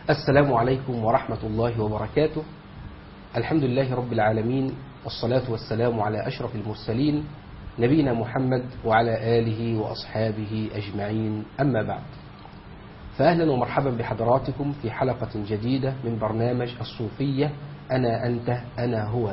السلام عليكم ورحمة الله وبركاته الحمد لله رب العالمين والصلاة والسلام على أشرف المرسلين نبينا محمد وعلى آله وأصحابه أجمعين أما بعد فأهلا ومرحبا بحضراتكم في حلقة جديدة من برنامج الصوفية أنا أنت أنا هو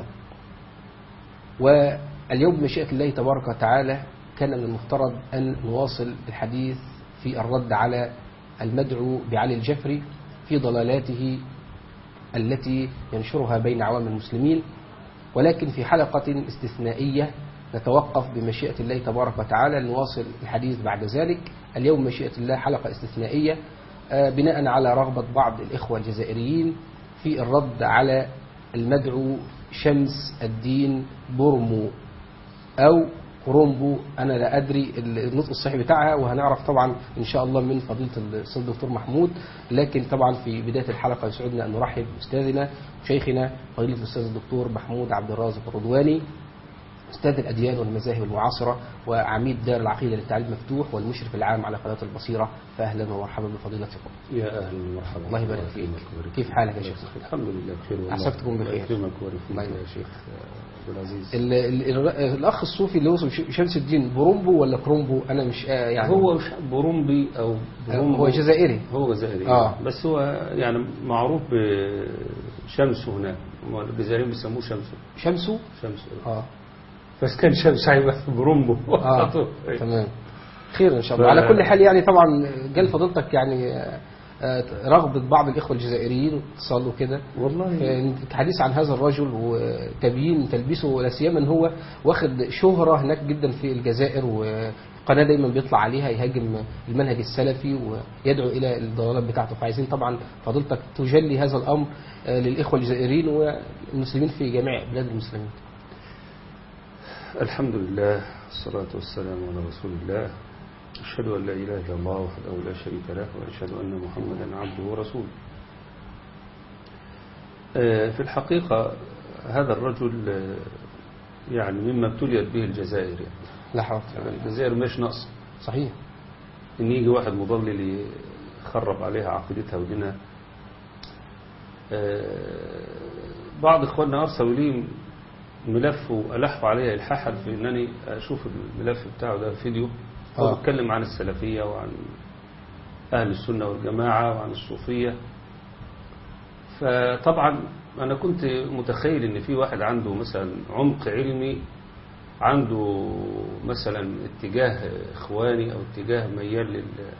واليوم بمشيئة الله تبارك وتعالى كان من المفترض أن نواصل الحديث في الرد على المدعو بعلي الجفري في ضلالاته التي ينشرها بين عوام المسلمين ولكن في حلقة استثنائية نتوقف بمشيئة الله تبارك وتعالى نواصل الحديث بعد ذلك اليوم مشيئة الله حلقة استثنائية بناء على رغبة بعض الإخوة الجزائريين في الرد على المدعو شمس الدين بورمو أو كرومبو أنا لا أدري النطق الصحيح بتاعها وهنعرف طبعا إن شاء الله من فضيلة الأستاذ الدكتور محمود لكن طبعا في بداية الحلقة يسعدنا أن نرحب بأستاذنا وشيخنا فضيلة الأستاذ الدكتور محمود عبد الرازق الرضواني أستاذ الأديان والمذاهب المعاصرة وعميد دار العقيدة للتعليم المفتوح والمشرف العام على قناة البصيرة فأهلا ومرحبا بفضيلتكم يا اهلا ومرحبا الله يبارك فيك كيف حالك يا شيخ الحمد لله بخير والله أحسبتكم بخير. يكرمك ويبارك فيك الله يا يبارك شيخ عبد العزيز ال ال ال الأخ الصوفي اللي هو اسمه شمس الدين برومبو ولا كرومبو أنا مش آه يعني هو مش برومبي او برومبو هو جزائري هو جزائري آه. بس هو يعني معروف بشمسه هناك هم الجزائريين بيسموه شمسه شمسو شمسه اه بس كان شمس هيبقى برومبو اه تمام خير ان شاء الله ف- على كل حال يعني طبعا جال فضيلتك يعني آه، آه، رغبة بعض الإخوة الجزائريين اتصالوا كده والله الحديث عن هذا الرجل وتبيين تلبيسه ولا سيما ان هو واخد شهرة هناك جدا في الجزائر وقناة دايما بيطلع عليها يهاجم المنهج السلفي ويدعو الى الضلالات بتاعته فعايزين طبعا فضيلتك تجلي هذا الامر آه، للاخوة الجزائريين والمسلمين في جميع بلاد المسلمين الحمد لله والصلاة والسلام على رسول الله أشهد أن لا إله إلا الله وحده لا شريك له وأشهد أن محمدا عبده ورسوله آه، في الحقيقة هذا الرجل آه، يعني مما ابتليت به الجزائر يعني. لا حول يعني الجزائر مش ناقصة صحيح إن يجي واحد مضلل يخرب عليها عقيدتها ودينها آه، بعض إخواننا أرسلوا لي ملف وألحوا عليه إلحاحا في أنني أشوف الملف بتاعه ده فيديو هو آه. بيتكلم عن السلفية وعن أهل السنة والجماعة وعن الصوفية فطبعا أنا كنت متخيل إن في واحد عنده مثلا عمق علمي عنده مثلا اتجاه إخواني أو اتجاه ميال لل-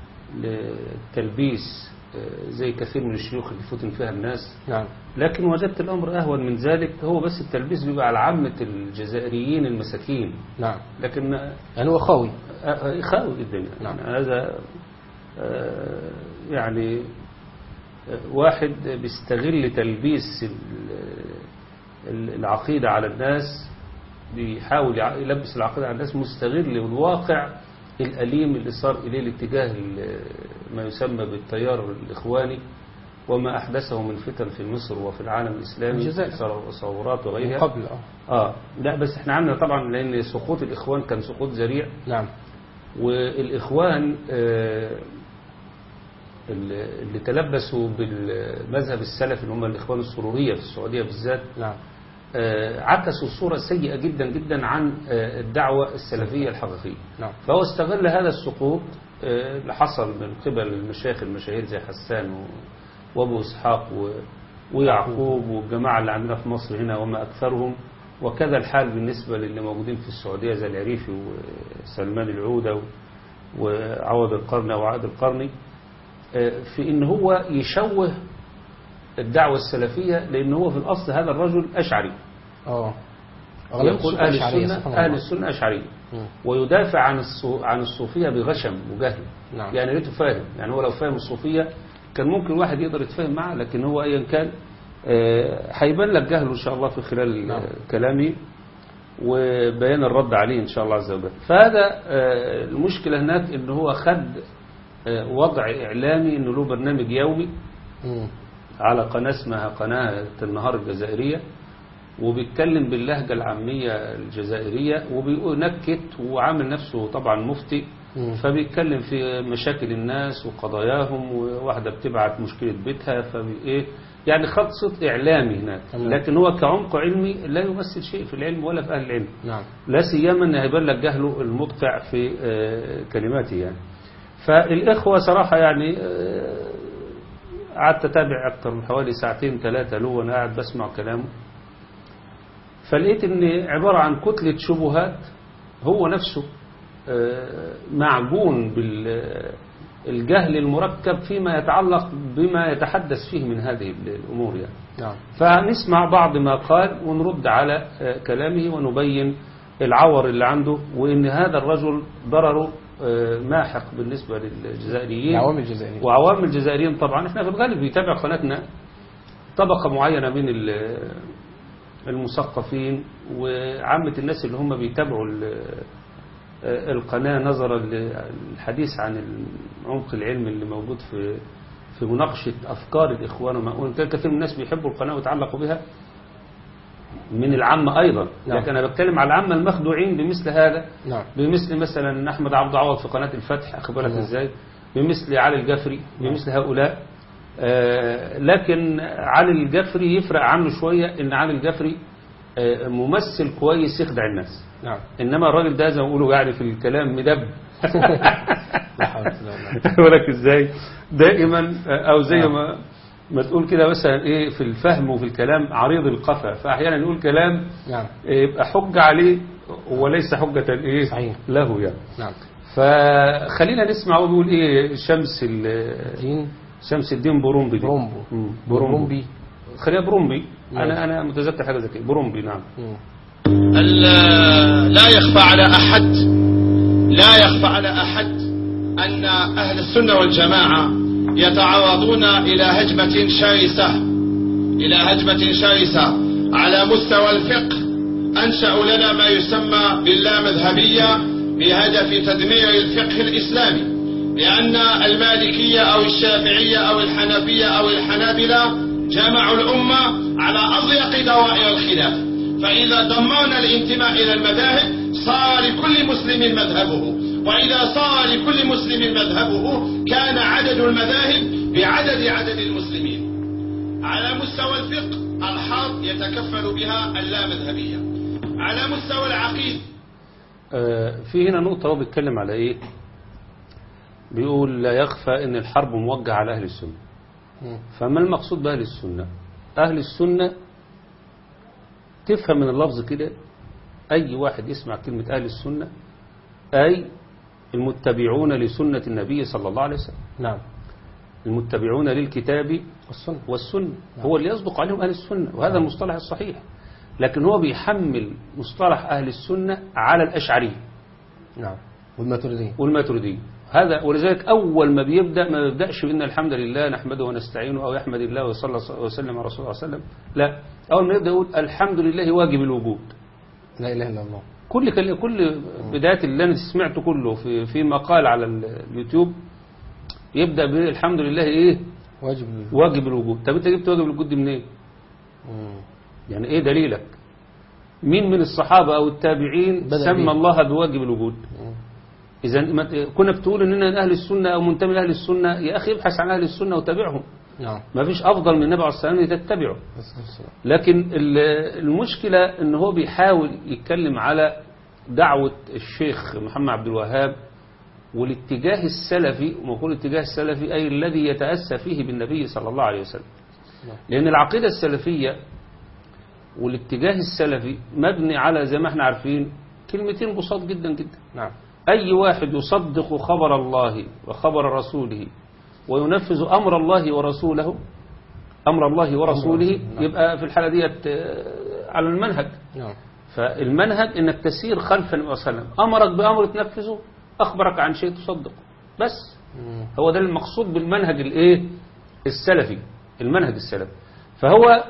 للتلبيس آه، زي كثير من الشيوخ اللي فتن فيها الناس نعم لكن وجدت الأمر أهون من ذلك هو بس التلبيس بيبقى على عامة الجزائريين المساكين نعم لكن يعني هو خاوي آه، خاوي الدنيا نعم. هذا آه، يعني آه، واحد بيستغل تلبيس ال- ال- العقيدة على الناس بيحاول يع- يلبس العقيدة على الناس مستغل الواقع الأليم اللي صار إليه الاتجاه ال- ما يسمى بالتيار الإخواني وما أحدثه من فتن في مصر وفي العالم الإسلامي الجزائر. ثورات من وغيرها قبل اه آه لا بس احنا عندنا طبعا لأن سقوط الإخوان كان سقوط ذريع نعم والإخوان آه، اللي اللي تلبسوا بالمذهب السلفي اللي هم الإخوان السرورية في السعودية بالذات نعم آه، عكسوا صورة سيئة جدا جدا عن آه، الدعوة السلفية الحقيقية نعم فهو استغل هذا السقوط آه، اللي حصل من قبل المشايخ المشاهير زي حسان و- وابو اسحاق و- ويعقوب والجماعة اللي عندنا في مصر هنا وما أكثرهم وكذا الحال بالنسبة للي موجودين في السعودية زي العريفي وسلمان العودة و- وعوض القرني أو عاد القرني آه، في إن هو يشوه الدعوة السلفية لأن هو في الأصل هذا الرجل أشعري اه يقول أهل أشعرية، السنة سبحان أهل الله. السنة أشعري مم. ويدافع عن الصو... عن الصوفية بغشم وجهل نعم. يعني ريته فاهم يعني هو لو فاهم الصوفية كان ممكن واحد يقدر يتفاهم معه لكن هو أيا كان آه، هيبان لك جهله إن شاء الله في خلال نعم. آه، كلامي وبيان الرد عليه إن شاء الله عز وجل فهذا آه، المشكلة هناك إن هو خد آه، وضع إعلامي إنه له برنامج يومي مم. على قناة اسمها قناة النهار الجزائرية وبيتكلم باللهجة العامية الجزائرية وبينكت وعامل نفسه طبعا مفتي مم. فبيتكلم في مشاكل الناس وقضاياهم وواحدة بتبعت مشكلة بيتها فايه يعني خط صوت إعلامي هناك تمام. لكن هو كعمق علمي لا يمثل شيء في العلم ولا في أهل العلم نعم لا سيما ان هيبلغ جهله المدقع في آه، كلماته يعني فالإخوة صراحة يعني آه، قعدت أتابع أكثر من حوالي ساعتين ثلاثة له وأنا قاعد بسمع كلامه فلقيت إن عبارة عن كتلة شبهات هو نفسه آه، معجون بالجهل المركب فيما يتعلق بما يتحدث فيه من هذه الأمور يعني نعم فنسمع بعض ما قال ونرد على آه، كلامه ونبين العور اللي عنده وإن هذا الرجل ضرره آه، ماحق بالنسبة للجزائريين العوامل الجزائرية وعوام الجزائريين طبعا احنا في الغالب بيتابع قناتنا طبقة معينة من ال- المثقفين وعامة الناس اللي هم بيتابعوا ال- القناة نظرا للحديث عن العمق العلمي اللي موجود في في مناقشة أفكار الإخوان وما وإن كان كثير من الناس بيحبوا القناة ويتعلقوا بها من العامة أيضا نعم. لكن أنا بتكلم على العامة المخدوعين بمثل هذا نعم بمثل مثلا أحمد عبد العوض في قناة الفتح أخبرك تمام. إزاي بمثل علي الجفري بمثل هؤلاء آه، لكن علي الجفري يفرق عنه شوية إن علي الجفري آه، ممثل كويس يخدع الناس نعم إنما الراجل ده زي ما بيقولوا يعني في الكلام مدب لا حول ولا قوة ولك إزاي دائما آه، أو زي ما ما تقول كده مثلا إيه في الفهم وفي الكلام عريض القفا فأحيانا يقول كلام نعم يبقى حجة عليه وليس حجة إيه صحيح. له يعني نعم فخلينا نسمع هو بيقول ايه شمس ال- دين شمس الدين برومبي دي. برومبو مم. برومبي خليها برومبي نعم. انا انا متذكر حاجه زي كده برومبي نعم مم. ال- لا يخفى على أحد لا يخفى على أحد أن أهل السنة والجماعة يتعرضون إلى هجمة شرسة إلى هجمة شرسة على مستوى الفقه أنشأوا لنا ما يسمى باللامذهبية بهدف تدمير الفقه الإسلامي لأن المالكية أو الشافعية أو الحنفية أو الحنابلة جمعوا الأمة على أضيق دوائر الخلاف فإذا دمرنا الانتماء إلى المذاهب صار لكل مسلم مذهبه وإذا صار لكل مسلم مذهبه كان عدد المذاهب بعدد عدد المسلمين على مستوى الفقه الحرب يتكفل بها اللامذهبية على مستوى العقيدة آه، في هنا نقطه هو بيتكلم على ايه بيقول لا يخفى ان الحرب موجهه على اهل السنه مم. فما المقصود باهل السنه اهل السنه تفهم من اللفظ كده اي واحد يسمع كلمه اهل السنه اي المتبعون لسنه النبي صلى الله عليه وسلم نعم المتبعون للكتاب والسنة والسنة هو اللي يصدق عليهم أهل السنة وهذا المصطلح الصحيح لكن هو بيحمل مصطلح أهل السنة على الأشعري نعم والماتريدية والماتريدي هذا ولذلك أول ما بيبدأ ما بيبدأش بأن الحمد لله نحمده ونستعينه أو يحمد الله وصلى وسلم على رسول الله صلى الله عليه وسلم لا أول ما يبدأ يقول الحمد لله واجب الوجود لا إله إلا الله كل كل كل بداية اللي أنا سمعته كله في في مقال على اليوتيوب يبدأ بالحمد لله إيه واجب الوجود. واجب الوجود طب أنت جبت واجب الوجود دي منين؟ مم. يعني ايه دليلك مين من الصحابة او التابعين بدأ سمى بيه. الله بواجب الوجود مم. اذا ما ت- كونك تقول اننا من اهل السنة او منتمي لاهل السنة يا اخي ابحث عن اهل السنة وتابعهم نعم ما فيش افضل من النبي عليه الصلاة والسلام تتبعه بس السلام. لكن ال- المشكلة ان هو بيحاول يتكلم على دعوة الشيخ محمد عبد الوهاب والاتجاه السلفي ومقول الاتجاه السلفي أي الذي يتأسى فيه بالنبي صلى الله عليه وسلم نعم. لأن العقيدة السلفية والاتجاه السلفي مبني على زي ما احنا عارفين كلمتين بساط جدا جدا نعم أي واحد يصدق خبر الله وخبر رسوله وينفذ أمر الله ورسوله أمر الله ورسوله رسوله، نعم. يبقى في الحالة ديت آه، على المنهج نعم فالمنهج انك تسير خلف النبي صلى الله عليه وسلم امرك بامر تنفذه اخبرك عن شيء تصدقه بس مم. هو ده المقصود بالمنهج الايه السلفي المنهج السلفي فهو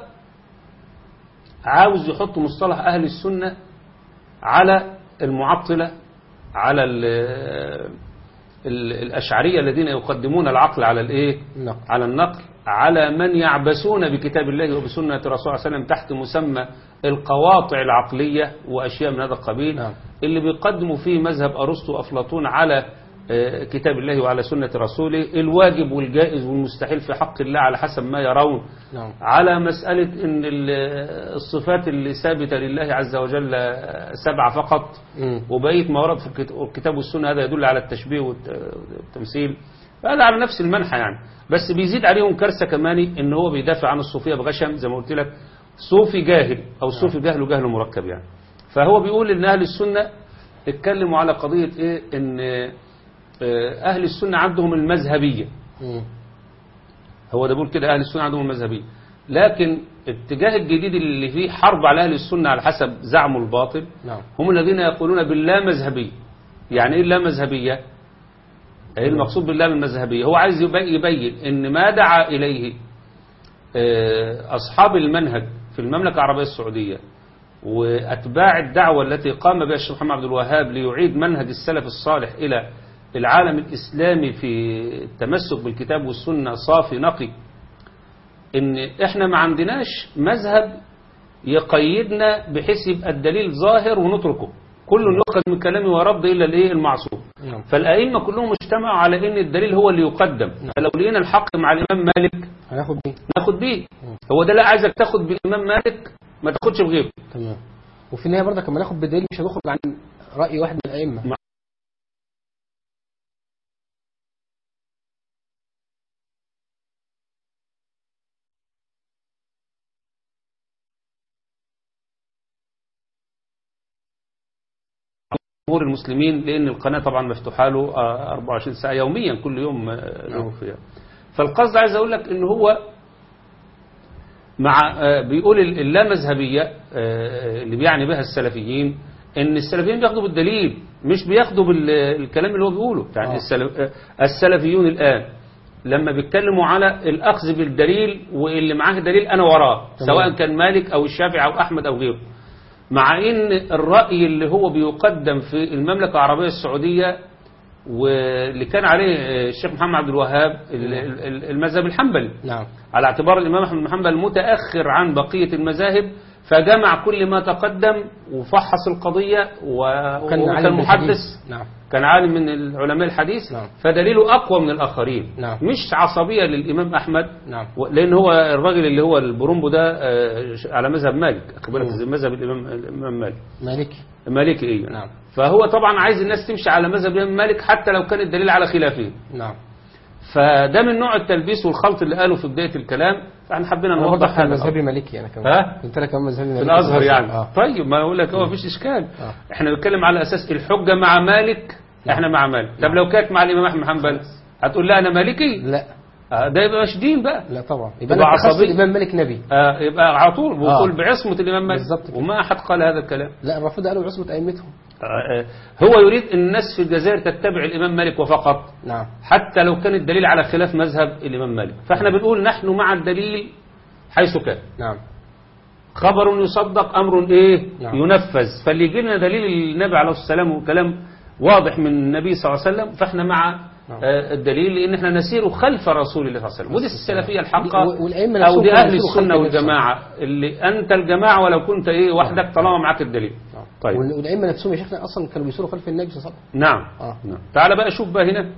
عاوز يحط مصطلح اهل السنه على المعطله على ال ال الاشعريه الذين يقدمون العقل على الايه النقل على النقل على من يعبثون بكتاب الله وبسنة الرسول صلى الله عليه وسلم تحت مسمى القواطع العقلية وأشياء من هذا القبيل نعم. اللي بيقدموا فيه مذهب أرسطو وأفلاطون على آه، كتاب الله وعلى سنة رسوله الواجب والجائز والمستحيل في حق الله على حسب ما يرون نعم على مسألة ان ال- الصفات اللي ثابتة لله عز وجل سبعة فقط مم. وبقية ما ورد في الكت- الكتاب والسنة هذا يدل على التشبيه والت- والتمثيل هذا على نفس المنحى يعني بس بيزيد عليهم كارثة كماني ان هو بيدافع عن الصوفية بغشم زي ما قلت لك صوفي جاهل او صوفي جهل وجهل مركب يعني فهو بيقول ان اهل السنة اتكلموا على قضية ايه ان آه، اهل السنة عندهم المذهبية مم. هو ده بيقول كده اهل السنة عندهم المذهبية لكن الاتجاه الجديد اللي فيه حرب على اهل السنة على حسب زعمه الباطل نعم هم الذين يقولون باللا مذهبية يعني ايه اللا مذهبية ايه المقصود باللا المذهبية هو عايز يبي- يبين ان ما دعا اليه آه، اصحاب المنهج في المملكة العربية السعودية واتباع الدعوة التي قام بها الشيخ محمد عبد الوهاب ليعيد منهج السلف الصالح الى العالم الاسلامي في التمسك بالكتاب والسنة صافي نقي ان احنا ما عندناش مذهب يقيدنا بحيث يبقى الدليل ظاهر ونتركه كل يؤخذ من كلامه ورد الا الايه المعصوم نعم فالائمه كلهم اجتمعوا على ان الدليل هو اللي يقدم فلو لقينا الحق مع الامام مالك هناخد بيه ناخد بيه هو ده لا عايزك تاخد بالامام مالك ما تاخدش بغيره تمام وفي النهايه برضك لما ناخد بدليل مش هنخرج عن راي واحد من الائمه ما- جمهور المسلمين لان القناه طبعا مفتوحه له آه، 24 ساعه يوميا كل يوم آه، له فيها فالقصد عايز اقول لك ان هو مع آه، بيقول ال- اللامذهبيه آه، اللي بيعني بها السلفيين ان السلفيين بياخدوا بالدليل مش بياخدوا بالكلام اللي هو بيقوله يعني آه. السلف آه، السلفيون الان لما بيتكلموا على الاخذ بالدليل واللي معاه دليل انا وراه تمام. سواء كان مالك او الشافعي او احمد او غيره مع ان الرأي اللي هو بيقدم في المملكة العربية السعودية واللي كان عليه الشيخ محمد عبد الوهاب ال- ال- المذهب الحنبلي نعم على اعتبار الإمام أحمد بن حنبل متأخر عن بقية المذاهب فجمع كل ما تقدم وفحص القضية و- كان وكان عالم محدث بالحديث. نعم كان عالم من العلماء الحديث نعم. فدليله أقوى من الآخرين نعم. مش عصبية للإمام أحمد نعم و- لأن هو الراجل اللي هو البرومبو ده آه، على مذهب مالك أخبرك مم. مذهب الإمام الإمام مالك مالكي مالكي إيه نعم فهو طبعا عايز الناس تمشي على مذهب الإمام مالك حتى لو كان الدليل على خلافه نعم فده من نوع التلبيس والخلط اللي قاله في بداية الكلام فاحنا حبينا انا برضك نوضح كان هذا مذهبي مالكي انا كمان ها؟ كنت انا كمان مذهبي في مالكي الازهر يعني اه طيب ما اقول لك هو مفيش اشكال آه. احنا بنتكلم على اساس الحجه مع مالك احنا مع مالك طب لو كانت مع الامام احمد بن حنبل هتقول لا انا مالكي لا آه، ده يبقى مش دين بقى لا طبعا يبقى يبقى انا اتخذت عصبي. الامام مالك نبي آه، يبقى على طول بقول آه. بعصمه الامام مالك بالظبط كده. وما احد قال هذا الكلام لا المفروض قالوا بعصمه ائمتهم آه، آه، هو يريد ان الناس في الجزائر تتبع الامام مالك وفقط نعم حتى لو كان الدليل على خلاف مذهب الامام مالك فاحنا بنقول نحن مع الدليل حيث كان نعم خبر يصدق امر ايه نعم. ينفذ فاللي يجي لنا دليل النبي عليه الصلاه والسلام وكلام واضح من النبي صلى الله عليه وسلم فاحنا مع نعم. آه، الدليل لان احنا نسير خلف رسول الله صلى الله عليه وسلم ودي السلفيه الحقه و- والأئمة او نفسهم دي كانوا اهل يسيروا خلف السنه النبي صلى الله والجماعه اللي انت الجماعه ولو كنت ايه وحدك طالما معاك الدليل نعم. طيب وال- والائمه نفسهم يا شيخنا اصلا كانوا بيسيروا خلف النبي صلى الله عليه وسلم نعم اه نعم تعال بقى شوف بقى هنا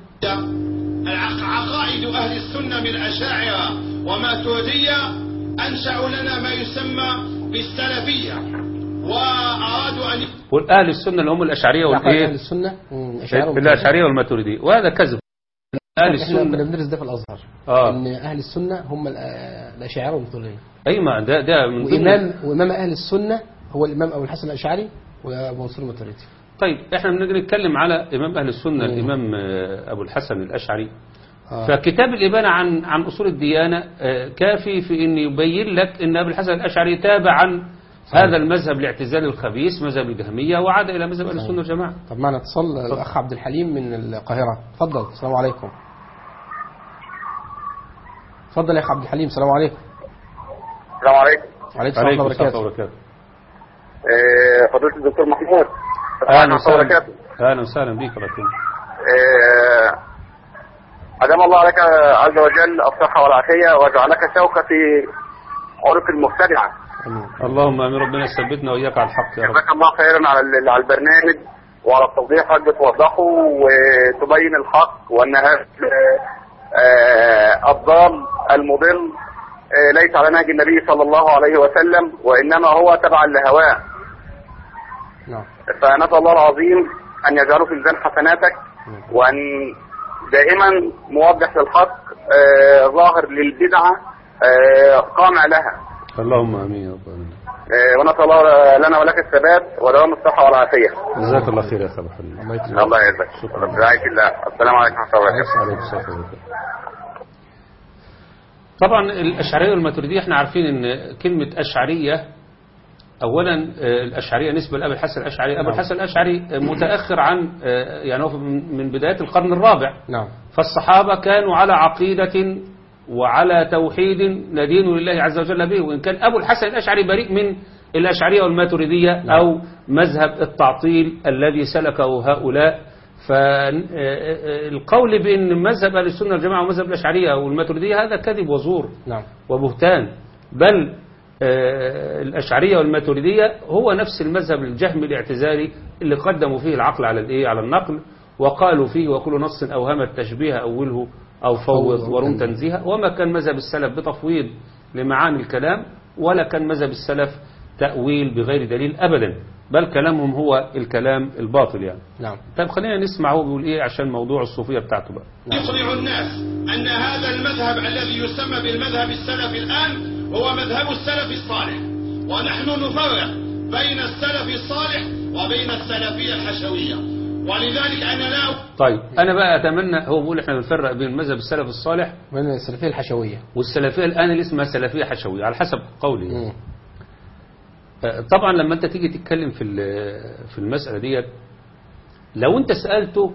العق- عقائد أهل السنة من الأشاعرة وماتريدية أنشأوا لنا ما يسمى بالسلفية وأرادوا أن واهل السنه اللي هم الاشعريه عقائد والايه اهل السنه مم، أشاعرة الاشعريه والماتريديه وهذا كذب اهل احنا كنا السنه بندرس ده في الازهر آه. ان اهل السنه هم ال- آه، الاشاعره والمطوليه اي ما ده ده من ضمن وامام وامام اهل السنه هو الامام ابو الحسن الاشعري وابو منصور الماتريدي طيب احنا بنيجي نتكلم على امام اهل السنه مم. الامام آه، ابو الحسن الاشعري آه. فكتاب الابانه عن عن اصول الديانه آه، كافي في ان يبين لك ان ابو الحسن الاشعري تابع عن هذا المذهب الاعتزالي الخبيث مذهب الجهميه وعاد الى مذهب اهل السنه والجماعه طب معنا اتصال الاخ عبد الحليم من القاهره اتفضل السلام عليكم اتفضل يا اخ عبد الحليم السلام عليكم السلام عليكم وعليكم السلام عليكم ورحمه السلام الله وبركاته وبركاته آه، فضيلة الدكتور محمود اهلا ورحمة الله وسهلا وبركاته اهلا وسهلا بك الله يكرمك. آه، أدام الله لك عز وجل الصحة والعافية وجعلك شوكة في عنق المبتدعة امين اللهم امين ربنا يثبتنا واياك على الحق يا رب جزاك الله خيرا على ال- على البرنامج وعلى التوضيح حضرتك توضحه وتبين الحق والنهاية آه، الضال المضل آه، ليس على نهج النبي صلى الله عليه وسلم وإنما هو تبعا لهواه نعم فنسأل الله العظيم أن يجعله في ميزان حسناتك وأن دائما موضح للحق آه، ظاهر للبدعة آه، قامع لها اللهم امين يا رب العالمين. آه، ونسأل الله لنا ولك الثبات ودوام الصحة والعافية جزاك الله خير يا اخي ابو حليم الله يكرمك الله يعزك شكرا. برعاية الله السلام عليكم ورحمة الله وبركاته عليكم السلام ورحمة الله. طبعا الأشعرية والماتريدية احنا عارفين ان كلمة أشعرية أولا آه، الأشعرية نسبة لأبي الحسن الأشعري أبو الحسن الأشعري آه، متأخر عن آه، يعني هو من من بداية القرن الرابع نعم فالصحابة كانوا على عقيدة وعلى توحيد ندين لله عز وجل به وإن كان أبو الحسن الأشعري بريء من الأشعرية والماتريدية أو مذهب التعطيل الذي سلكه هؤلاء فالقول بأن مذهب أهل السنة والجماعة ومذهب الأشعرية والماتريدية هذا كذب وزور نعم وبهتان بل آه، الأشعرية والماتريدية هو نفس المذهب الجهم الاعتزالي اللي قدموا فيه العقل على الإيه على النقل وقالوا فيه وكل نص أوهم التشبيه أوله أو فوض فوض ورم وتنزيه. تنزيها وما كان مذهب السلف بتفويض لمعاني الكلام ولا كان مذهب السلف تأويل بغير دليل أبدا بل كلامهم هو الكلام الباطل يعني نعم طيب خلينا نسمع هو بيقول إيه عشان موضوع الصوفية بتاعته بقى يقنع الناس أن هذا المذهب الذي يسمى بالمذهب السلفي الآن هو مذهب السلف الصالح ونحن نفرق بين السلف الصالح وبين السلفية الحشوية ولذلك أنا لا طيب أنا بقى أتمنى هو بيقول إحنا بنفرق بين مذهب السلف الصالح من السلفية الحشوية والسلفية الآن اللي اسمها سلفية حشوية على حسب قولي مم. آه، طبعا لما أنت تيجي تتكلم في ال- في المسألة ديت لو أنت سألته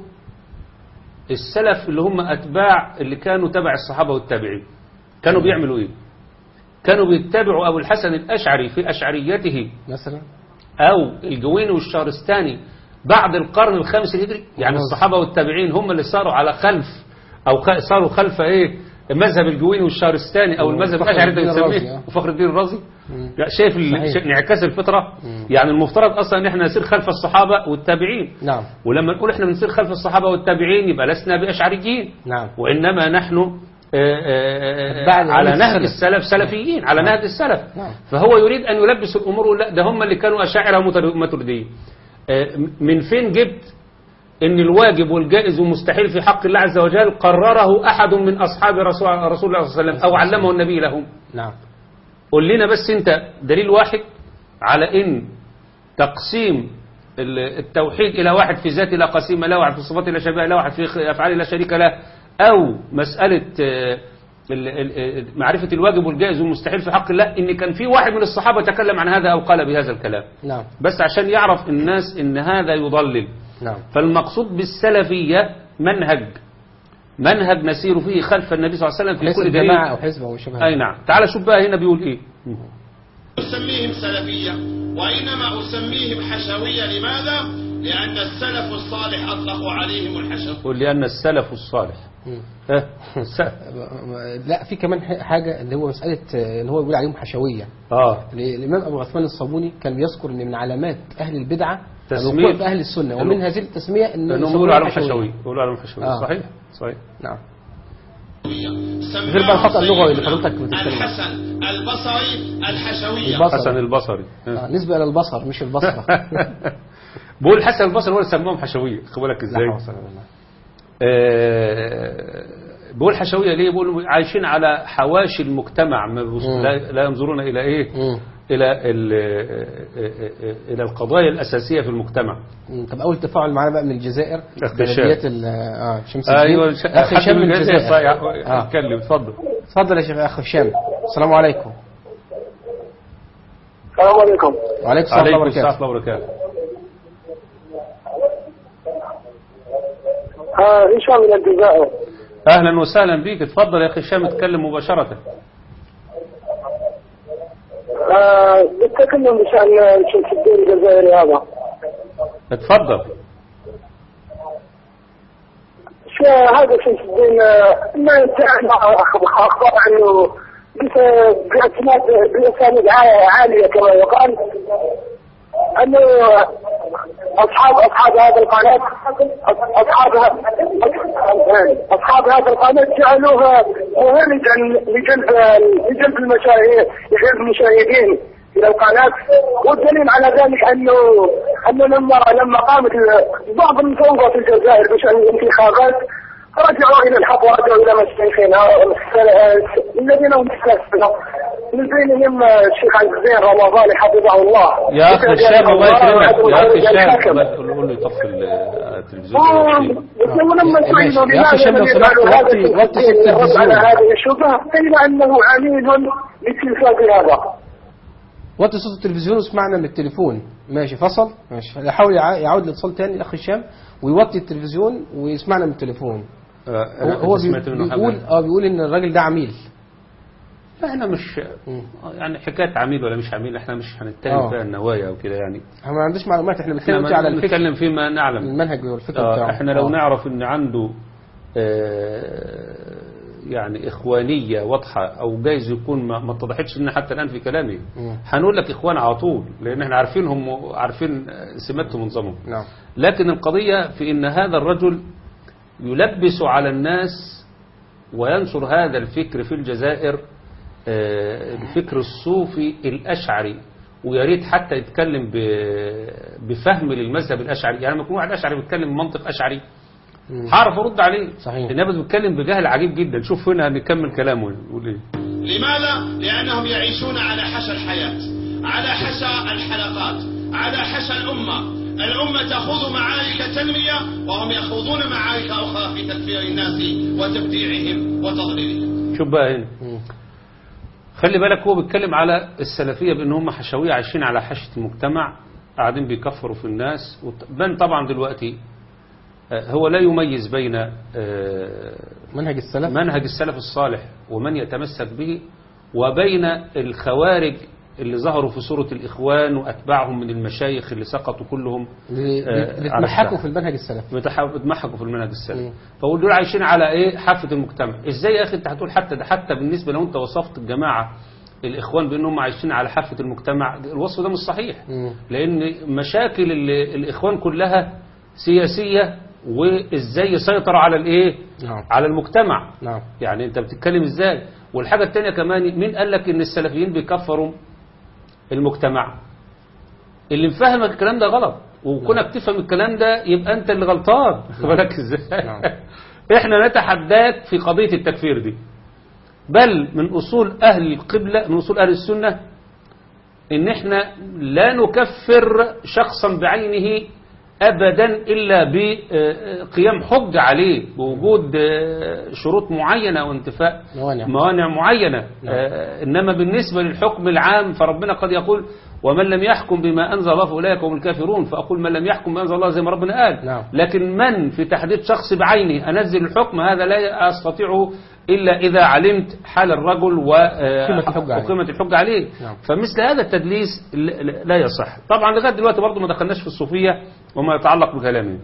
السلف اللي هم أتباع اللي كانوا تبع الصحابة والتابعين كانوا بيعملوا إيه؟ كانوا بيتبعوا أبو الحسن الأشعري في أشعريته مثلا أو الجويني والشهرستاني بعد القرن الخامس الهجري يعني مظبوط. الصحابة والتابعين هم اللي صاروا على خلف أو خ- صاروا خلف إيه مذهب الجويني والشهرستاني أو المذهب وفخر الأشعري الدين أنت الرازي، بتسميه آه. وفخر الدين الرازي مم. لا، شايف ال- صحيح. شايف انعكاس الفطرة مم. يعني المفترض أصلا إن إحنا نسير خلف الصحابة والتابعين نعم ولما نقول إحنا بنسير خلف الصحابة والتابعين يبقى لسنا بأشعريين نعم وإنما نحن آه، آه، أتباع آه، على لنهج نهج السلف. السلف سلفيين على نهج السلف نعم. فهو يريد أن يلبس الأمور ولا ده هم اللي كانوا أشاعرة وماتريديين آه، من فين جبت ان الواجب والجائز ومستحيل في حق الله عز وجل قرره احد من اصحاب رسول رسول الله صلى الله عليه وسلم او علمه النبي لهم نعم قول لنا بس انت دليل واحد على ان تقسيم ال- التوحيد الى واحد في ذاته لا قسيم له واحد في صفاته لا شبيه له واحد في خ- افعاله لا شريك له او مساله آه، ال- ال- ال- معرفه الواجب والجائز والمستحيل في حق الله ان كان في واحد من الصحابه تكلم عن هذا او قال بهذا الكلام نعم بس عشان يعرف الناس ان هذا يضلل نعم فالمقصود بالسلفية منهج منهج نسير فيه خلف النبي صلى الله عليه وسلم في ليس كل جماعة دليل أو حزب أو شبه أي نعم تعال شوف بقى هنا بيقول إيه أسميهم سلفية وإنما أسميهم حشوية لماذا؟ لأن السلف الصالح أطلقوا عليهم الحشو قل لأن السلف الصالح مم. ها؟ الس- لا في كمان ح- حاجة اللي هو مسألة آه، اللي هو بيقول عليهم حشوية آه الإمام أبو عثمان الصابوني كان بيذكر أن من علامات أهل البدعة تسمية. الوقوع في أهل السنة ومن إنه- هذه التسمية أن لأنهم يسمون بيقولوا عليهم حشوية. حشوي بيقولوا عليهم حشوي آه. صحيح صحيح نعم سماهم غير بقى الخطأ اللغوي اللي سيدنا حضرتك بتتكلم عنه. الحسن البصري الحشوية البصري. حسن البصري آه. نسبة إلى البصر مش البصرة بقول حسن البصري هو اللي سموهم حشوية خد بالك لا ازاي حول ولا قوة إلا بالله. آه، بقول حشوية ليه بقول عايشين على حواشي المجتمع ما بيبص- مم. لا لا ينظرون إلى إيه مم. إلى ال- إلى القضايا الأساسية في المجتمع مم. طب أول تفاعل معانا بقى من الجزائر أخ بلديات ال- اه شمس الدين. أيوة ش- أخ حد هشام من الجزائر الجزائر صحيح. آه. اتكلم اتفضل اتفضل يا شيخ أخ هشام السلام عليكم السلام عليكم وعليكم السلام عليكم ورحمة السلام الله ورحمة الله وبركاته آه هشام من الجزائر أهلا وسهلا بيك اتفضل يا أخي هشام اتكلم مباشرة آه بتكلم بشأن شمس الدين الجزائري هذا اتفضل شو هذا شمس الدين آه، ما ينتهي مع أخ- أخبار عنه بس- بأسناد بأسانيد عا- عالية كما يقال أنه اصحاب اصحاب هذا القناه اصحاب ه- اصحاب هذا القناه جعلوها مهرجا لجلب لجلب المشاهير لجلب المشاهدين الى القناه والدليل على ذلك انه انه لما لما قامت بعض المفوضه في الجزائر بشان الانتخابات رجعوا الى الحق ورجعوا الى مشايخنا الذين هم سلفنا من بينهم الشيخ عز الدين رمضان حفظه الله يا اخي الشام الله يكرمك يا اخي الشام الحكم. الله- قول قول له يطفي ال- التلفزيون ولما يا- يا سئلوا يا أخي لماذا شباب لم سمحت يفعلوا هذا وطي- في وطي الدين صوت للرد التلفزيون. على هذه الشبهه قيل انه عميل للتلفاز هذا وطي صوت التلفزيون واسمعنا من التليفون ماشي فصل ماشي يحاول يع- يعود الاتصال تاني الاخ هشام ويوطي التلفزيون ويسمعنا من التليفون آه، هو, أنا هو كنت سمعت بي- منه بيقول حاجة. اه بيقول ان الراجل ده عميل لا احنا مش يعني حكايه عميل ولا مش عميل احنا مش هنتكلم آه. فيها النوايا وكده يعني احنا ما عندناش معلومات احنا احنا بنتكلم دلوقتي على ما الفكر نتكلم فيما نعلم المنهج والفكر آه، بتاعه احنا لو آه. نعرف ان عنده آه، يعني اخوانيه واضحه او جايز يكون ما ما اتضحتش لنا حتى الان في كلامي مم. هنقول لك اخوان على طول لان احنا عارفينهم وعارفين سماتهم ونظامهم نعم لكن القضيه في ان هذا الرجل يلبس على الناس وينشر هذا الفكر في الجزائر آه، الفكر الصوفي الأشعري ويا ريت حتى يتكلم ب- بفهم للمذهب الأشعري يعني لما يكون واحد أشعري بيتكلم منطق أشعري هعرف أرد عليه صحيح. إنما بيتكلم بجهل عجيب جدا شوف هنا نكمل كلامه يقول إيه لماذا؟ لأنهم يعيشون على حشى الحياة على حشى الحلقات على حشى الأمة الأمة تخوض معارك تنمية وهم يخوضون معارك أخرى في تكفير الناس وتبديعهم وتضليلهم شوف بقى هنا مم. خلي بالك هو بيتكلم على السلفية بأن هم حشوية عايشين على حشة المجتمع قاعدين بيكفروا في الناس وت- بان طبعا دلوقتي آه، هو لا يميز بين آه، منهج السلف منهج السلف الصالح ومن يتمسك به وبين الخوارج اللي ظهروا في سورة الإخوان وأتباعهم من المشايخ اللي سقطوا كلهم اللي آه، اللي على بيتمحكوا الساحة. في المنهج السلفي متح- بيتمحكوا في المنهج السلفي مم. فقول دول عايشين على ايه حافة المجتمع ازاي يا اخي انت هتقول حتى ده حتى بالنسبة لو انت وصفت الجماعة الاخوان بانهم عايشين على حافة المجتمع الوصف ده مش صحيح مم. لان مشاكل ال- الاخوان كلها سياسية وازاي يسيطروا على الايه نعم على المجتمع نعم يعني انت بتتكلم ازاي والحاجة التانية كمان مين قال لك ان السلفيين بيكفروا المجتمع اللي مفهمك الكلام ده غلط وكونك تفهم الكلام ده يبقى انت اللي غلطان واخد بالك ازاي نعم. احنا نتحداك في قضية التكفير دي بل من اصول اهل القبلة من اصول اهل السنة ان احنا لا نكفر شخصا بعينه ابدا الا بقيام حج عليه بوجود آه، شروط معينة وانتفاء موانع. موانع معينة آه، انما بالنسبة للحكم العام فربنا قد يقول ومن لم يحكم بما انزل الله فاولئك هم الكافرون فاقول من لم يحكم بما انزل الله زي ما ربنا قال نعم. لكن من في تحديد شخص بعينه انزل الحكم هذا لا استطيعه الا اذا علمت حال الرجل و آه، قيمة الحجة عليه. وقيمة الحجة عليه نعم. فمثل هذا التدليس ل- ل- لا يصح طبعا لغايه دلوقتي برضه ما دخلناش في الصوفيه وما يتعلق بكلامه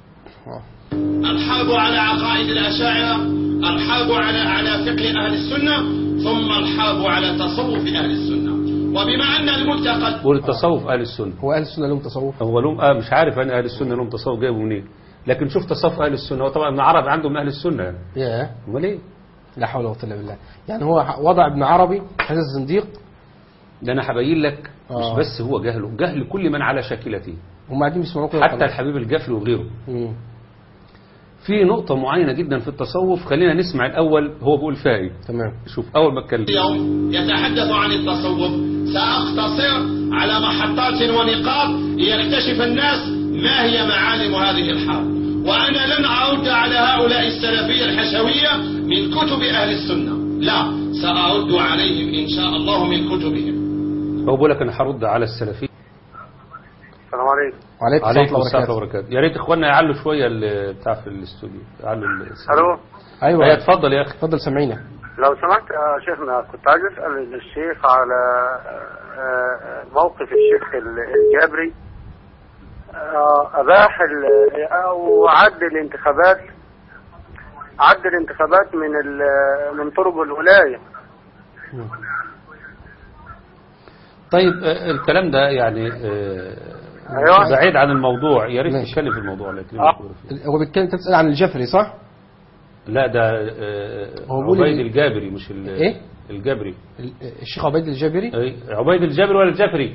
الحرب على عقائد الأشاعرة الحرب على على فقه أهل السنة ثم الحرب على تصوف أهل السنة وبما أن المعتقد بقول التصوف اهل السنه هو اهل السنه لهم تصوف هو لهم آه مش عارف انا اهل السنه لهم تصوف جايبه منين لكن شوف تصوف اهل السنه هو طبعا ابن عربي عنده من اهل السنه يعني ياه امال ايه لا حول ولا قوه الا بالله يعني هو وضع ابن عربي هذا الزنديق ده انا هبين لك آه. مش بس هو جهله جهل كل من على شاكلته هم قاعدين بيسمعوا كده حتى وخلاص. الحبيب الجفل وغيره مم. في نقطه معينه جدا في التصوف خلينا نسمع الاول هو بيقول فيها ايه تمام شوف اول ما اتكلم اليوم يتحدث عن التصوف سأختصر على محطات ونقاط ليكتشف الناس ما هي معالم هذه الحرب وأنا لن أرد على هؤلاء السلفية الحشوية من كتب أهل السنة لا سأرد عليهم إن شاء الله من كتبهم هو بيقول لك انا هرد على السلفي السلام عليكم وعليكم عليكم السلام السلام ورحمه وبركاته يا ريت اخواننا يعلوا شويه ال- بتاع في الاستوديو يعلوا ال- الو ايوه ايوه اتفضل يا اخي اتفضل سامعينا لو سمحت يا شيخنا كنت عايز اسال الشيخ على آه، موقف الشيخ الجابري آه، اباح ال- او عد الانتخابات عد الانتخابات من ال- من طرق الولايه طيب آه، الكلام ده يعني آه، ايوه بعيد عن الموضوع يا ريت ماشي. تتكلم في الموضوع لكن آه. هو بيتكلم انت بتسال عن الجفري صح؟ لا ده آه، هو بيقول عبيد ال- الجابري مش ال- إيه؟ الجبري ال- الشيخ عبيد الجابري أي، عبيد الجابري ولا الجفري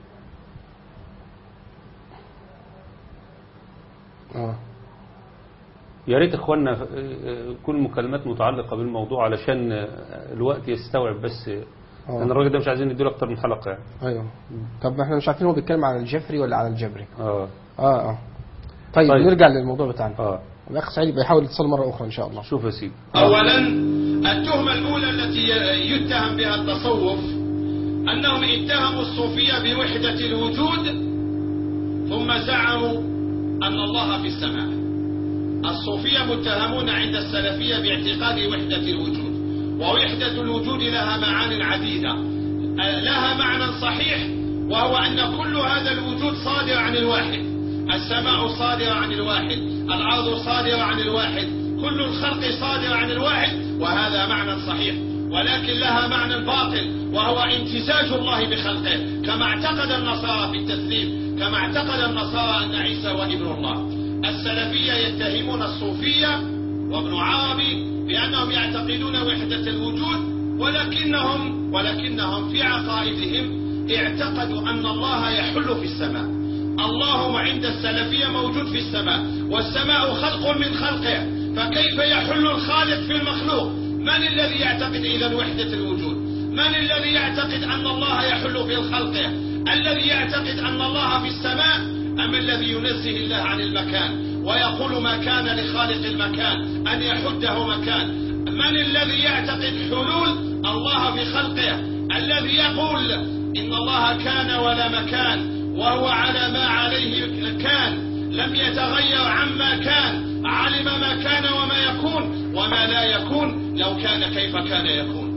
اه يا ريت اخواننا آه، آه، كل مكالمات متعلقه بالموضوع علشان آه، الوقت يستوعب بس آه. ان الراجل ده مش عايزين نديله اكتر من حلقه يعني ايوه طب ما احنا مش عارفين هو بيتكلم عن الجفري ولا عن الجبري اه اه اه طيب, طيب. نرجع للموضوع بتاعنا اه الاخ سعيد بيحاول يتصل مره اخرى ان شاء الله شوف يا سيدي أولا التهمة الأولى التي يتهم بها التصوف أنهم اتهموا الصوفية بوحدة الوجود ثم زعموا أن الله في السماء الصوفية متهمون عند السلفية باعتقاد وحدة الوجود ووحدة الوجود لها معان عديدة آه، لها معنى صحيح وهو أن كل هذا الوجود صادر عن الواحد السماء صادرة عن الواحد الأرض صادرة عن الواحد كل الخلق صادر عن الواحد وهذا معنى صحيح ولكن لها معنى باطل وهو امتزاج الله بخلقه كما اعتقد النصارى في التسليم كما اعتقد النصارى أن عيسى هو ابن الله السلفية يتهمون الصوفية وابن عربي بأنهم يعتقدون وحدة الوجود ولكنهم ولكنهم في عقائدهم اعتقدوا أن الله يحل في السماء الله عند السلفية موجود في السماء والسماء خلق من خلقه فكيف يحل الخالق في المخلوق من الذي يعتقد إذا وحدة الوجود من الذي يعتقد أن الله يحل في الخلق الذي يعتقد أن الله في السماء أم الذي ينزه الله عن المكان ويقول ما كان لخالق المكان أن يحده مكان من الذي يعتقد حلول الله في خلقه الذي يقول إن الله كان ولا مكان وهو على ما عليه كان لم يتغير عما كان علم ما كان وما يكون وما لا يكون لو كان كيف كان يكون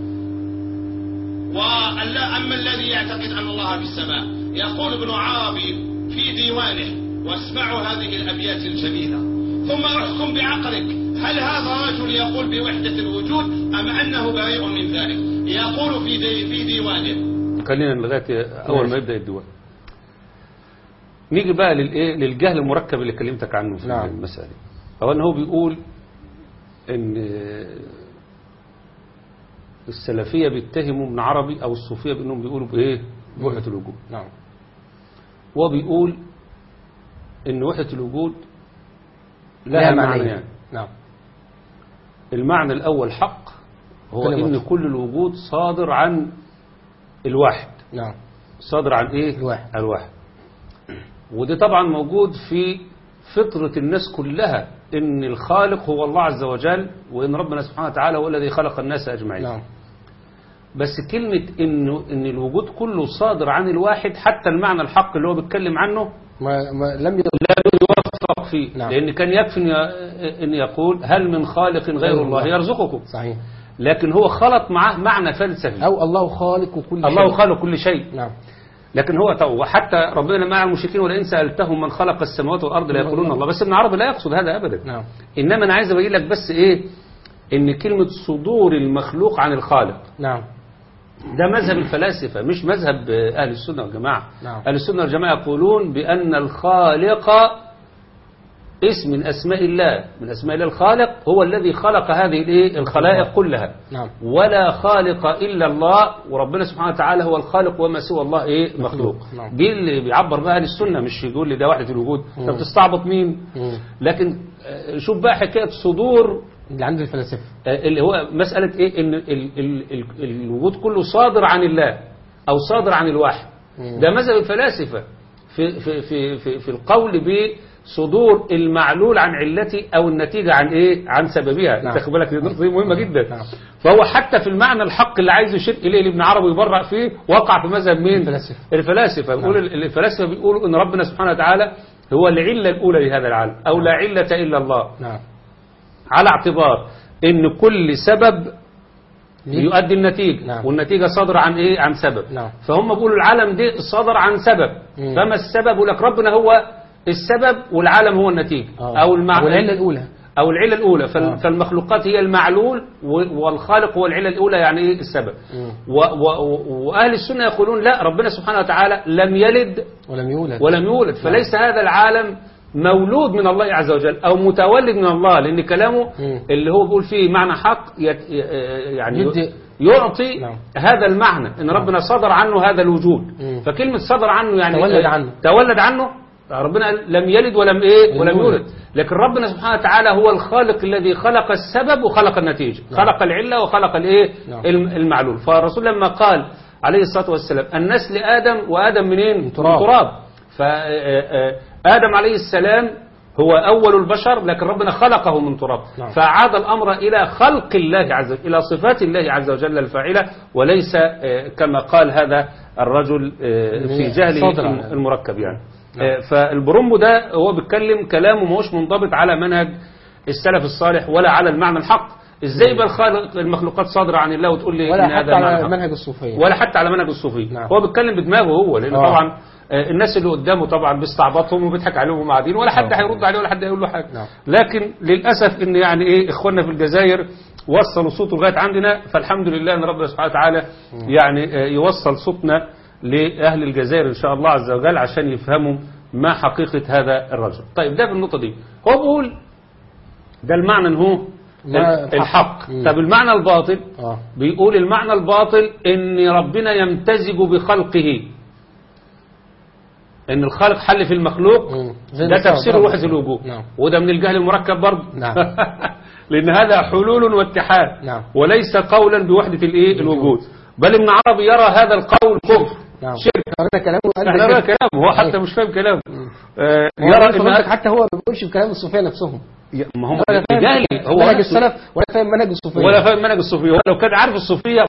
وألا أما الذي يعتقد أن الله في السماء يقول ابن عربي في ديوانه واسمعوا هذه الأبيات الجميلة ثم احكم بعقلك هل هذا رجل يقول بوحدة الوجود أم أنه بريء من ذلك يقول في دي في ديوانه خلينا لغايه اول ما يبدا الديوان نيجي بقى للايه للجهل المركب اللي كلمتك عنه في نعم. المساله اولا هو بيقول ان السلفيه بيتهموا ابن عربي او الصوفيه بانهم بيقولوا بايه بوحده الوجود نعم هو بيقول ان وحده الوجود لها لها معنى معنيين. يعني نعم المعنى الاول حق هو كلمة. ان كل الوجود صادر عن الواحد نعم صادر عن ايه الواحد. الواحد وده طبعا موجود في فطرة الناس كلها ان الخالق هو الله عز وجل وان ربنا سبحانه وتعالى هو الذي خلق الناس اجمعين نعم بس كلمة انه ان الوجود كله صادر عن الواحد حتى المعنى الحق اللي هو بيتكلم عنه ما, ما لم يد... لا يوفق فيه نعم. لان كان يكفي إن- ان يقول هل من خالق غير غير الله الله. يرزقكم صحيح لكن هو خلط معاه معنى فلسفي او الله خالق كل الله شيء خالق كل شيء نعم لكن هو تو وحتى ربنا مع المشركين ولئن سألتهم من خلق السماوات والأرض لا يقولون الله بس ابن عربي لا يقصد هذا أبدا نعم إنما أنا عايز أبين لك بس إيه إن كلمة صدور المخلوق عن الخالق نعم ده مذهب الفلاسفة مش مذهب آه، أهل السنة والجماعة نعم. أهل السنة والجماعة يقولون بأن الخالق اسم من أسماء الله من أسماء الله الخالق هو الذي خلق هذه الإيه؟ الخلائق كلها نعم ولا خالق إلا الله وربنا سبحانه وتعالى هو الخالق وما سوى الله إيه مخلوق نعم. دي اللي بيعبر بها أهل السنة مش يقول لي ده وحدة الوجود أنت مم. بتستعبط مين مم. لكن آه، شوف بقى حكاية صدور اللي عند الفلاسفه آه، اللي هو مسألة إيه إن ال ال ال الوجود كله صادر عن الله أو صادر عن الواحد مم. ده مذهب الفلاسفة في في في في, في القول بصدور المعلول عن علته أو النتيجة عن إيه عن سببها نعم. تاخد بالك دي نقطة دي مهمة جدا نعم. فهو حتى في المعنى الحق اللي عايز يشير إليه اللي ابن عربي يبرأ فيه وقع في مذهب مين الفلاسفة. الفلاسفة بيقول ال- الفلاسفة بيقولوا إن ربنا سبحانه وتعالى هو العلة الأولى لهذا العالم أو لا علة إلا الله نعم على اعتبار ان كل سبب ليه؟ يؤدي النتيجة نعم. والنتيجة صادرة عن ايه عن سبب نعم. فهم بيقولوا العالم ده صدر عن سبب مم. فما السبب يقول لك ربنا هو السبب والعالم هو النتيجة آه. او المع... والعله الاولى أو العلة الأولى فال- آه. فالمخلوقات هي المعلول و- والخالق هو العلة الأولى يعني إيه السبب مم. و و وأهل السنة يقولون لا ربنا سبحانه وتعالى لم يلد ولم يولد ولم يولد فليس هذا العالم مولود من الله عز وجل أو متولد من الله لأن كلامه مم. اللي هو بيقول فيه معنى حق يت يعني يدي- يعطي نعم. هذا المعنى ان ربنا صدر عنه هذا الوجود مم. فكلمة صدر عنه يعني تولد آه، عنه. تولد عنه ربنا قال لم يلد ولم ايه لم ولم يولد. يولد لكن ربنا سبحانه وتعالى هو الخالق الذي خلق السبب وخلق النتيجة نعم. خلق العلة وخلق الايه نعم. الم- المعلول فالرسول لما قال عليه الصلاة والسلام الناس لآدم وآدم منين من تراب. من تراب فآدم عليه السلام هو أول البشر لكن ربنا خلقه من تراب نعم. فعاد الأمر إلى خلق الله عز وجل إلى صفات الله عز وجل الفاعلة وليس آه، كما قال هذا الرجل آه، في جهله صدر عن- المركب يعني نعم. آه، فالبرومبو ده هو بيتكلم كلامه ماهوش منضبط على منهج السلف الصالح ولا على المعنى الحق ازاي يبقى الخالق المخلوقات صادرة عن الله وتقول لي ولا إن حتى هذا معنى على الحق؟ منهج الصوفية ولا حتى على منهج الصوفية نعم. هو بيتكلم بدماغه هو لان آه. طبعا آه، الناس اللي قدامه طبعا بيستعبطهم وبيضحك عليهم وهم قاعدين ولا حد آه. هيرد عليه ولا حد هيقول له حاجه نعم. لكن للاسف ان يعني ايه اخواننا في الجزائر وصلوا صوته لغايه عندنا فالحمد لله ان ربنا سبحانه وتعالى يعني آه، يوصل صوتنا لاهل الجزائر ان شاء الله عز وجل عشان يفهموا ما حقيقه هذا الرجل طيب ده في النقطه دي هو بيقول ده المعنى إن هو ما- الحق مم. طب المعنى الباطل اه بيقول المعنى الباطل ان ربنا يمتزج بخلقه ان الخالق حل في المخلوق مم. زي ده ما تفسير سبق. وحدة الوجود نعم. وده من الجهل المركب برضه نعم. لان هذا حلول واتحاد نعم. وليس قولا بوحدة الايه الوجود بل ابن عربي يرى هذا القول كفر نعم شرك قرأنا كلامه وقال احنا كده. نرى كلامه هو حتى مش فاهم كلامه آه، هو يرى أنت ان فضلتك هذا- حتى هو ما بيقولش بكلام الصوفية نفسهم ما هم ولا فاهم جاهلي هو منهج نفسه- السلف ولا فاهم منهج الصوفية ولا فاهم منهج الصوفية هو لو كان عارف الصوفية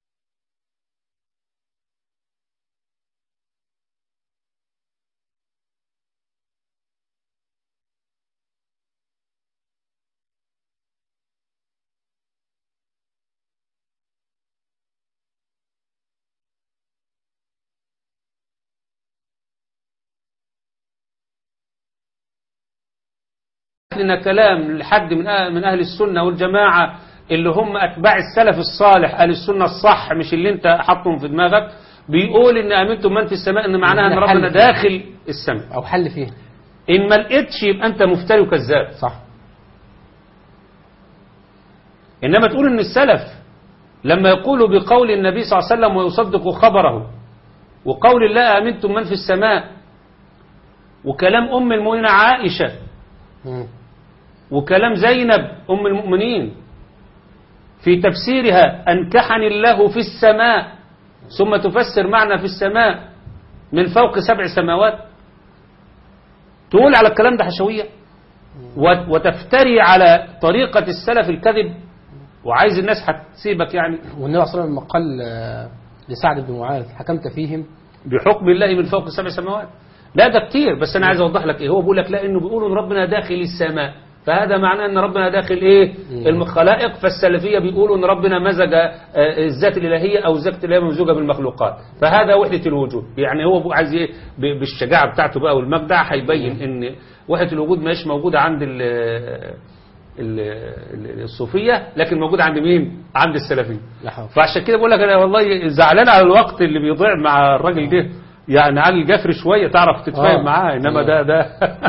لنا كلام لحد من أه- من أهل السنة والجماعة اللي هم أتباع السلف الصالح أهل السنة الصح مش اللي أنت حاطهم في دماغك بيقول إن أمنتم من في السماء إن معناها إن إن ربنا حل. داخل السماء أو حل فيها إن ما لقيتش يبقى أنت مفتري وكذاب صح إنما تقول إن السلف لما يقولوا بقول النبي صلى الله عليه وسلم ويصدق خبره وقول الله أمنتم من في السماء وكلام أم المؤمنين عائشة مم. وكلام زينب أم المؤمنين في تفسيرها أنكحني الله في السماء ثم تفسر معنى في السماء من فوق سبع سماوات تقول على الكلام ده حشوية وت- وتفتري على طريقة السلف الكذب وعايز الناس هتسيبك يعني والنبي صلى الله عليه وسلم لما قال آه، لسعد بن معاذ حكمت فيهم بحكم الله من فوق سبع سماوات لا ده كتير بس انا عايز اوضح لك ايه هو بيقول لك لا انه بيقولوا ان ربنا داخل السماء فهذا معناه ان ربنا داخل ايه الخلائق فالسلفيه بيقولوا ان ربنا مزج آه، الذات الالهيه او الذات الالهيه ممزوجه بالمخلوقات فهذا وحده الوجود يعني هو بيقول عايز ايه ب- بالشجاعه بتاعته بقى والمجدع هيبين ان وحده الوجود مش موجوده عند ال ال- ال- الصوفيه لكن موجوده عند مين عند السلفيه لا حول فعشان كده بقول لك انا والله زعلان على الوقت اللي بيضيع مع الراجل ده يعني علي الجفر شويه تعرف تتفاهم آه. معاه انما آه. ده ده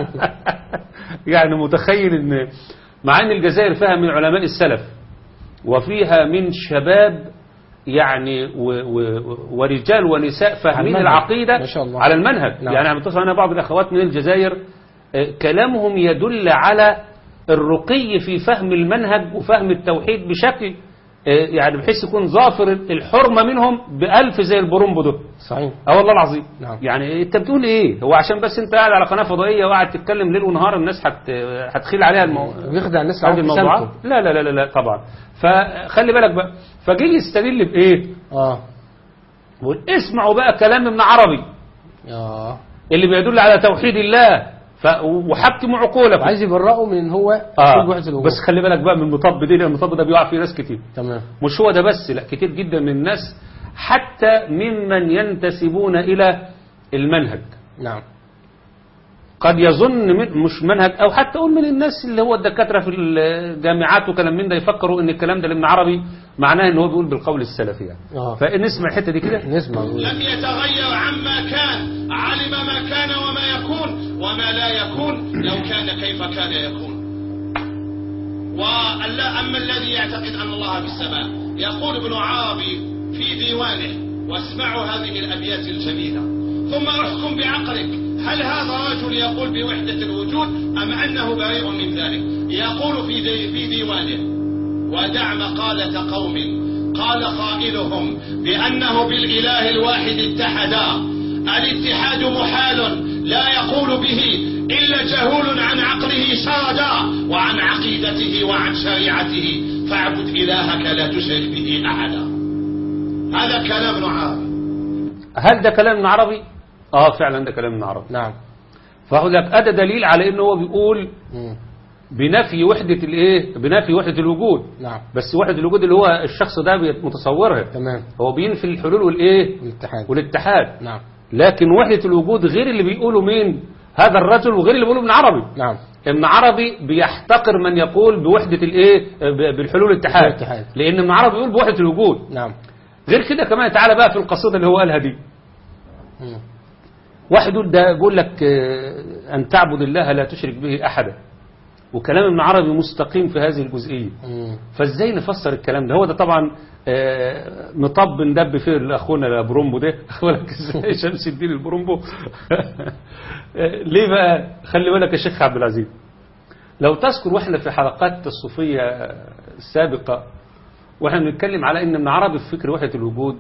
يعني متخيل ان مع ان الجزائر فيها من علماء السلف وفيها من شباب يعني و و ورجال ونساء فاهمين المنهج. العقيده ما شاء الله. على المنهج نعم. يعني انا متصل انا بعض الاخوات من الجزائر آه، كلامهم يدل على الرقي في فهم المنهج وفهم التوحيد بشكل آه، يعني بحيث يكون ظافر الحرمة منهم بألف زي البرومبو ده صحيح اه والله العظيم نعم. يعني انت بتقول ايه هو عشان بس انت قاعد على قناة فضائية وقاعد تتكلم ليل ونهار الناس هت هتخيل عليها المو... بيخدع الناس هذه على الموضوعات ابتسامته. لا لا لا لا, لا طبعا فخلي بالك بقى فجي يستدل بايه اه بيقول اسمعوا بقى كلام ابن عربي اه اللي بيدل على توحيد الله ف... وحكموا عقولكم وعايز يبرئه من ان هو اه وحدة الوجود بس خلي بالك بقى من المطب دي لان المطب ده بيقع فيه ناس كتير تمام مش هو ده بس لا كتير جدا من الناس حتى ممن ينتسبون الى المنهج نعم قد يظن من مش منهج او حتى اقول من الناس اللي هو الدكاتره في الجامعات وكلام من ده يفكروا ان الكلام ده لابن عربي معناه ان هو بيقول بالقول السلفي يعني آه. فنسمع الحته دي كده نسمع لم يتغير عما كان علم ما كان وما يكون وما لا يكون لو كان كيف كان يكون وألا أما الذي يعتقد أن الله في السماء يقول ابن عربي في ديوانه واسمعوا هذه الأبيات الجميلة ثم احكم بعقلك هل هذا رجل يقول بوحدة الوجود أم أنه بريء من ذلك يقول في, دي في ديوانه ودع مقالة قوم قال قائلهم بأنه بالإله الواحد اتحدا الاتحاد محال لا يقول به إلا جهول عن عقله شردا وعن عقيدته وعن شريعته فاعبد إلهك لا تشرك به أحدا هذا كلام ابن عربي هل ده كلام ابن عربي اه فعلا ده كلام ابن عربي نعم فاقول لك ادى دليل على انه هو بيقول مم. بنفي وحده الايه بنفي وحده الوجود نعم بس وحده الوجود اللي هو الشخص ده متصورها تمام هو بينفي الحلول والايه الاتحاد والاتحاد نعم لكن وحده الوجود غير اللي بيقوله مين هذا الرجل وغير اللي بيقوله ابن عربي نعم ابن عربي بيحتقر من يقول بوحده الايه ب- بالحلول الاتحاد الاتحاد. لان ابن عربي بيقول بوحده الوجود نعم غير كده كمان تعالى بقى في القصيده اللي هو قالها دي مم. واحد يقول ده يقول لك آه، أن تعبد الله لا تشرك به أحدا وكلام ابن عربي مستقيم في هذه الجزئية مم. فازاي نفسر الكلام ده هو ده طبعا آه، مطب ندب فيه اخونا البرومبو ده بالك ازاي شمس الدين البرومبو آه، ليه بقى خلي بالك يا شيخ عبد العزيز لو تذكر واحنا في حلقات الصوفية السابقة واحنا بنتكلم على ان ابن عربي في فكر وحدة الوجود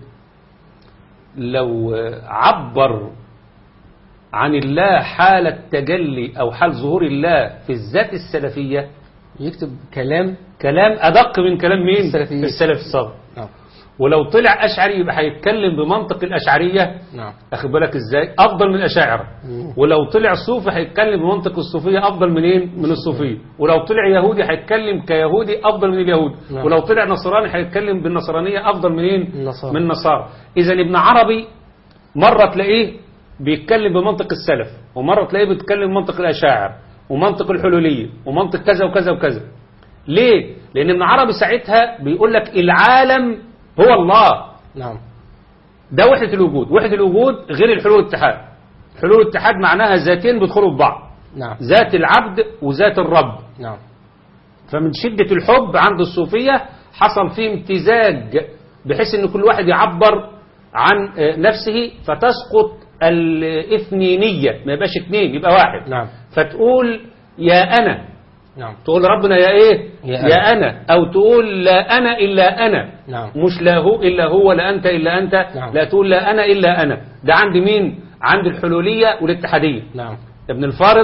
لو عبر عن الله حال التجلي او حال ظهور الله في الذات السلفية يكتب كلام كلام ادق من كلام مين السلفيين. السلف الصغر نعم ولو طلع اشعري يبقى هيتكلم بمنطق الاشعريه نعم اخد بالك ازاي افضل من الاشاعره مم. ولو طلع صوفي هيتكلم بمنطق الصوفيه افضل منين من الصوفيه ولو طلع يهودي هيتكلم كيهودي افضل من اليهود نعم. ولو طلع نصراني هيتكلم بالنصرانيه افضل منين النصارى. من النصارى اذا ابن عربي مره تلاقيه بيتكلم بمنطق السلف ومره تلاقيه بيتكلم بمنطق الاشاعر ومنطق الحلوليه ومنطق كذا وكذا وكذا ليه لان ابن عربي ساعتها بيقول لك العالم هو الله نعم ده وحدة الوجود وحدة الوجود غير الحلول والاتحاد حلول والاتحاد معناها ذاتين بيدخلوا في بعض نعم ذات العبد وذات الرب نعم فمن شدة الحب عند الصوفية حصل فيه امتزاج بحيث ان كل واحد يعبر عن آه، نفسه فتسقط الاثنينية ما يبقاش اثنين يبقى واحد نعم فتقول يا انا نعم تقول ربنا يا ايه يا يا انا او تقول لا انا الا انا نعم مش لا هو إلا هو لا أنت إلا أنت نعم. لا تقول لا أنا إلا أنا ده عند مين عند الحلولية والاتحادية نعم ابن الفارض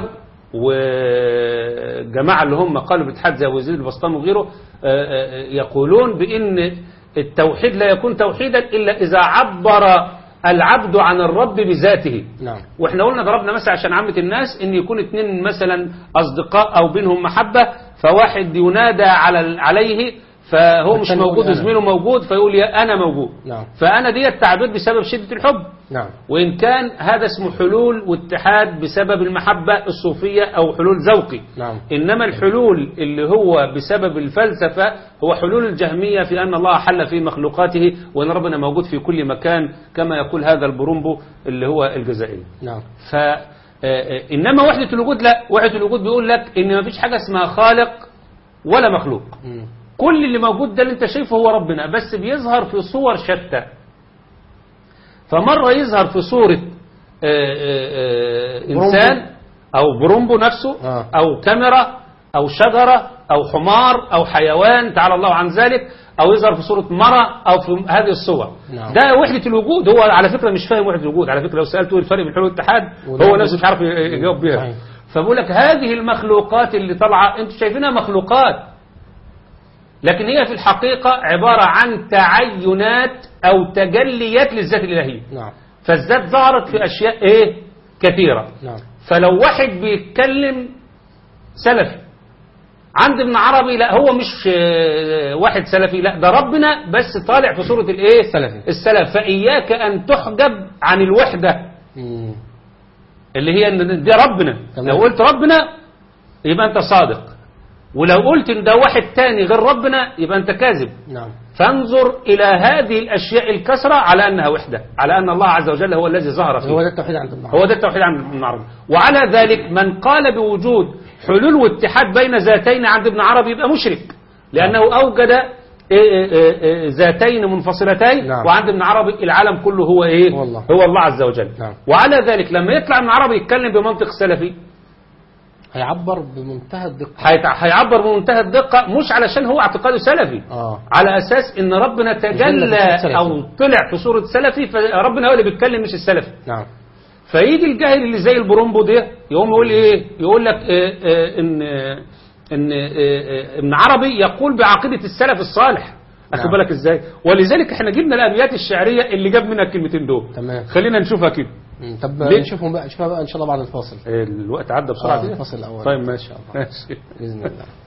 والجماعة اللي هم قالوا بالاتحاد زي وزير البسطام وغيره آه، آه، يقولون بأن التوحيد لا يكون توحيدا إلا إذا عبر العبد عن الرب بذاته نعم واحنا قلنا ضربنا مثلا عشان عامة الناس ان يكون اتنين مثلا اصدقاء او بينهم محبة فواحد ينادى على عليه فهو مش والثاني يقول موجود أنا. وزميله موجود فيقول يا انا موجود نعم فانا دي التعبير بسبب شدة الحب نعم وان كان هذا اسمه حلول واتحاد بسبب المحبة الصوفية او حلول ذوقي نعم انما الحلول اللي هو بسبب الفلسفة هو حلول الجهمية في ان الله حل في مخلوقاته وان ربنا موجود في كل مكان كما يقول هذا البرومبو اللي هو الجزائري نعم ف آه، آه، انما وحدة الوجود لا وحدة الوجود بيقول لك ان ما فيش حاجة اسمها خالق ولا مخلوق مم. كل اللي موجود ده اللي انت شايفه هو ربنا بس بيظهر في صور شتى فمرة يظهر في صورة آه، آه، آه، إنسان أو برومبو نفسه آه. أو كاميرا أو شجرة أو حمار أو حيوان تعالى الله عن ذلك أو يظهر في صورة مرة أو في هذه الصور نعم. ده وحدة الوجود هو على فكرة مش فاهم وحدة الوجود على فكرة لو سألته ايه الفرق بين الحلول والاتحاد ولا هو يجوز. نفسه مش عارف يجاوب بيها صحيح. فبقول لك هذه المخلوقات اللي طالعة انتوا شايفينها مخلوقات لكن هي في الحقيقة عبارة عن تعينات أو تجليات للذات الإلهية نعم فالذات ظهرت في أشياء إيه كثيرة نعم فلو واحد بيتكلم سلفي عند ابن عربي لا هو مش آه، واحد سلفي لا ده ربنا بس طالع في صورة الايه سلفي. السلف فإياك أن تحجب عن الوحدة مم. اللي هي ان ده ربنا تمام. لو قلت ربنا يبقى انت صادق ولو قلت ان ده واحد تاني غير ربنا يبقى انت كاذب نعم فانظر إلى هذه الأشياء الكثرة على أنها وحدة على أن الله عز وجل هو الذي ظهر فيه هو ده التوحيد عند ابن هو ده التوحيد عند ابن عربي وعلى ذلك من قال بوجود حلول واتحاد بين ذاتين عند ابن عربي يبقى مشرك لأنه أوجد إيه إيه إيه إيه ذاتين منفصلتين نعم. وعند ابن عربي العالم كله هو ايه هو الله. هو الله عز وجل نعم. وعلى ذلك لما يطلع ابن عربي يتكلم بمنطق سلفي هيعبر بمنتهى الدقة هيتع- هيعبر بمنتهى الدقة مش علشان هو اعتقاده سلفي اه على اساس ان ربنا تجلى تجلى في صورة او طلع في صوره سلفي فربنا هو اللي بيتكلم مش السلفي نعم فيجي الجاهل اللي زي البرومبو ده يقوم يقول ايه يقول لك آه، آه، ان آه، ان آه، آه، ابن عربي يقول بعقيده السلف الصالح اخد نعم. بالك ازاي ولذلك احنا جبنا الابيات الشعريه اللي جاب منها الكلمتين دول تمام. خلينا نشوفها كده مم. طب ليه؟ نشوفهم بقى نشوفها بقى ان شاء الله بعد الفاصل الوقت عدى بسرعه آه، كده الفصل الأول. طيب إن ماشي شاء الله. ماشي باذن الله